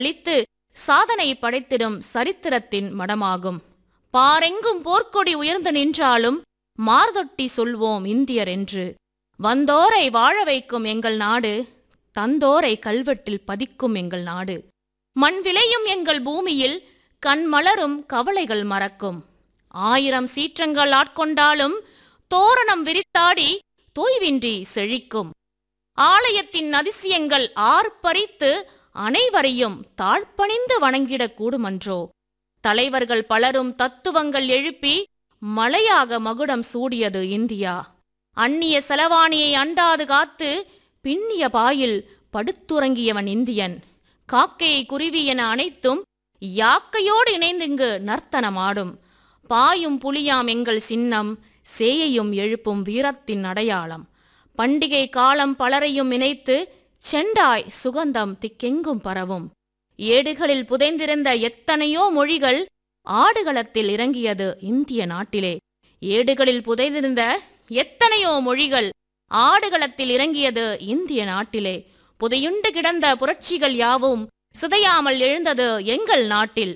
அளித்து சாதனை படைத்திடும் சரித்திரத்தின் மடமாகும் பாரெங்கும் போர்க்கொடி உயர்ந்து நின்றாலும் மார்தொட்டி சொல்வோம் இந்தியர் என்று வந்தோரை வாழ வைக்கும் எங்கள் நாடு தந்தோரை கல்வெட்டில் பதிக்கும் எங்கள் நாடு மண் விளையும் எங்கள் பூமியில் கண் மலரும் கவலைகள் மறக்கும் ஆயிரம் சீற்றங்கள் ஆட்கொண்டாலும் தோரணம் விரித்தாடி தொய்வின்றி செழிக்கும் ஆலயத்தின் அதிசயங்கள் ஆர்ப்பரித்து அனைவரையும் தாழ்பணிந்து வணங்கிடக் கூடுமன்றோ தலைவர்கள் பலரும் தத்துவங்கள் எழுப்பி மலையாக மகுடம் சூடியது இந்தியா அந்நிய செலவாணியை அண்டாது காத்து பின்னிய பாயில் படுத்துறங்கியவன் இந்தியன் காக்கை குருவி என அனைத்தும் யாக்கையோடு இணைந்திங்கு நர்த்தனமாடும் பாயும் புலியாம் எங்கள் சின்னம் சேயையும் எழுப்பும் வீரத்தின் அடையாளம் பண்டிகை காலம் பலரையும் இணைத்து செண்டாய் சுகந்தம் திக்கெங்கும் பரவும் ஏடுகளில் புதைந்திருந்த எத்தனையோ மொழிகள் ஆடுகளத்தில் இறங்கியது இந்திய நாட்டிலே ஏடுகளில் புதைந்திருந்த எத்தனையோ மொழிகள் ஆடுகளத்தில் இறங்கியது இந்திய நாட்டிலே புதையுண்டு கிடந்த புரட்சிகள் யாவும் சிதையாமல் எழுந்தது எங்கள் நாட்டில்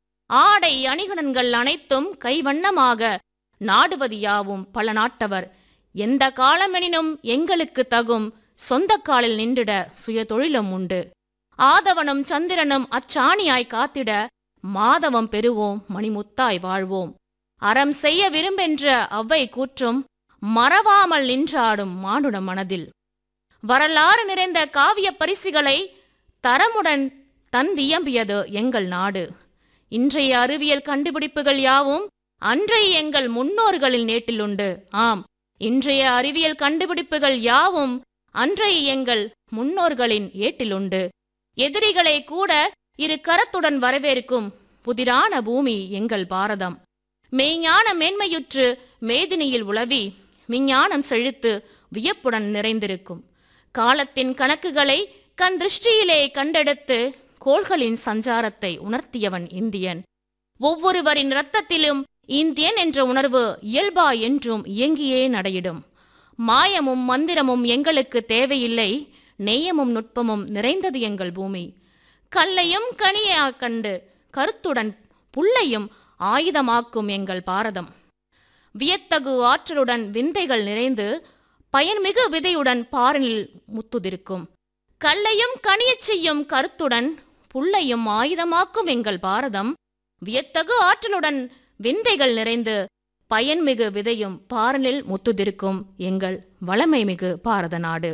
ஆடை அணிகலன்கள் அனைத்தும் கைவண்ணமாக நாடுவது யாவும் பல நாட்டவர் எந்த காலமெனினும் எங்களுக்கு தகும் சொந்த காலில் நின்றிட சுய தொழிலும் உண்டு ஆதவனும் சந்திரனும் அச்சாணியாய் காத்திட மாதவம் பெறுவோம் மணிமுத்தாய் வாழ்வோம் அறம் செய்ய விரும்பென்ற அவ்வை கூற்றும் மறவாமல் நின்றாடும் மானுட மனதில் வரலாறு நிறைந்த காவிய பரிசுகளை தரமுடன் தந்தியம்பியது எங்கள் நாடு இன்றைய அறிவியல் கண்டுபிடிப்புகள் யாவும் அன்றைய எங்கள் முன்னோர்களின் நேட்டிலுண்டு ஆம் இன்றைய அறிவியல் கண்டுபிடிப்புகள் யாவும் அன்றைய எங்கள் முன்னோர்களின் ஏட்டிலுண்டு எதிரிகளை கூட இரு கரத்துடன் வரவேற்கும் புதிரான பூமி எங்கள் பாரதம் மெய்ஞான மேன்மையுற்று மேதினியில் உளவி விஞ்ஞானம் செழித்து வியப்புடன் நிறைந்திருக்கும் காலத்தின் கணக்குகளை கண் திருஷ்டியிலே கண்டெடுத்து கோள்களின் சஞ்சாரத்தை உணர்த்தியவன் இந்தியன் ஒவ்வொருவரின் இரத்தத்திலும் இந்தியன் என்ற உணர்வு இயல்பா என்றும் இயங்கியே நடையிடும் மாயமும் மந்திரமும் எங்களுக்கு தேவையில்லை நேயமும் நுட்பமும் நிறைந்தது எங்கள் பூமி கல்லையும் கனியா கண்டு கருத்துடன் புல்லையும் ஆயுதமாக்கும் எங்கள் பாரதம் வியத்தகு ஆற்றலுடன் விந்தைகள் நிறைந்து பயன்மிகு விதையுடன் பாரினில் முத்துதிருக்கும் கல்லையும் கனியச் செய்யும் கருத்துடன் புல்லையும் ஆயுதமாக்கும் எங்கள் பாரதம் வியத்தகு ஆற்றலுடன் விந்தைகள் நிறைந்து பயன்மிகு விதையும் பாரனில் முத்துதிருக்கும் எங்கள் வளமைமிகு பாரத நாடு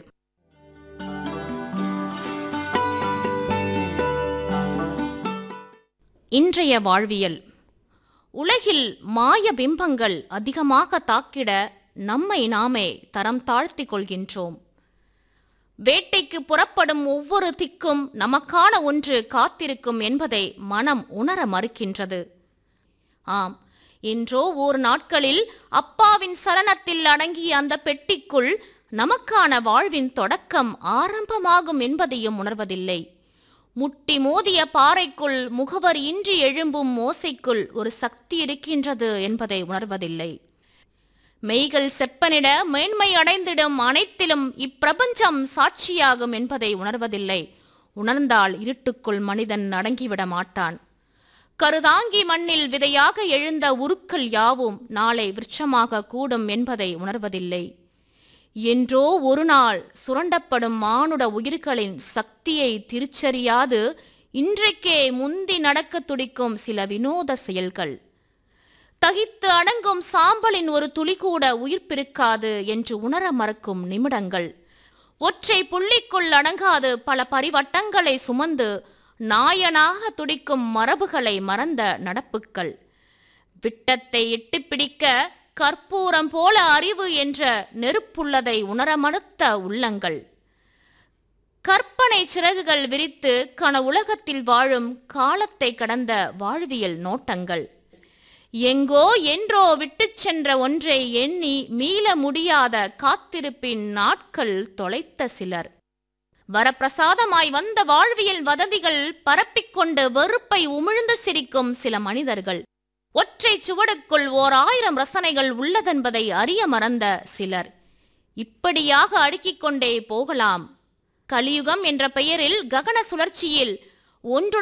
இன்றைய வாழ்வியல் உலகில் மாய பிம்பங்கள் அதிகமாக தாக்கிட நம்மை நாமே தரம் தாழ்த்திக் கொள்கின்றோம் வேட்டைக்கு புறப்படும் ஒவ்வொரு திக்கும் நமக்கான ஒன்று காத்திருக்கும் என்பதை மனம் உணர மறுக்கின்றது ஆம் இன்றோ ஓர் நாட்களில் அப்பாவின் சரணத்தில் அடங்கிய அந்த பெட்டிக்குள் நமக்கான வாழ்வின் தொடக்கம் ஆரம்பமாகும் என்பதையும் உணர்வதில்லை முட்டி மோதிய பாறைக்குள் முகவர் இன்றி எழும்பும் ஓசைக்குள் ஒரு சக்தி இருக்கின்றது என்பதை உணர்வதில்லை மெய்கள் செப்பனிட மேன்மை அடைந்திடும் அனைத்திலும் இப்பிரபஞ்சம் சாட்சியாகும் என்பதை உணர்வதில்லை உணர்ந்தால் இருட்டுக்குள் மனிதன் அடங்கிவிட மாட்டான் கருதாங்கி மண்ணில் விதையாக எழுந்த உருக்கள் யாவும் நாளை விருட்சமாக கூடும் என்பதை உணர்வதில்லை என்றோ ஒரு நாள் சுரண்டப்படும் மானுட உயிர்களின் சக்தியை திருச்சறியாது இன்றைக்கே முந்தி நடக்கத் துடிக்கும் சில வினோத செயல்கள் தகித்து அடங்கும் சாம்பலின் ஒரு துளி கூட உயிர்ப்பிருக்காது என்று உணர மறக்கும் நிமிடங்கள் ஒற்றை புள்ளிக்குள் அடங்காது பல பரிவட்டங்களை சுமந்து நாயனாக துடிக்கும் மரபுகளை மறந்த நடப்புக்கள் விட்டத்தை எட்டிப்பிடிக்க கற்பூரம் போல அறிவு என்ற நெருப்புள்ளதை உணரமறுத்த உள்ளங்கள் கற்பனை சிறகுகள் விரித்து கன உலகத்தில் வாழும் காலத்தை கடந்த வாழ்வியல் நோட்டங்கள் எங்கோ என்றோ விட்டுச் சென்ற ஒன்றை எண்ணி மீள முடியாத காத்திருப்பின் நாட்கள் தொலைத்த சிலர் வரப்பிரசாதமாய் வந்த வாழ்வியல் வதந்திகள் பரப்பிக்கொண்டு வெறுப்பை உமிழ்ந்து சிரிக்கும் சில மனிதர்கள் ஒற்றை சுவடுக்குள் ஓர் ஆயிரம் ரசனைகள் உள்ளதென்பதை அறிய மறந்த சிலர் இப்படியாக அடுக்கிக் கொண்டே போகலாம் கலியுகம் என்ற பெயரில் ககன சுழற்சியில் ஒன்றுடன்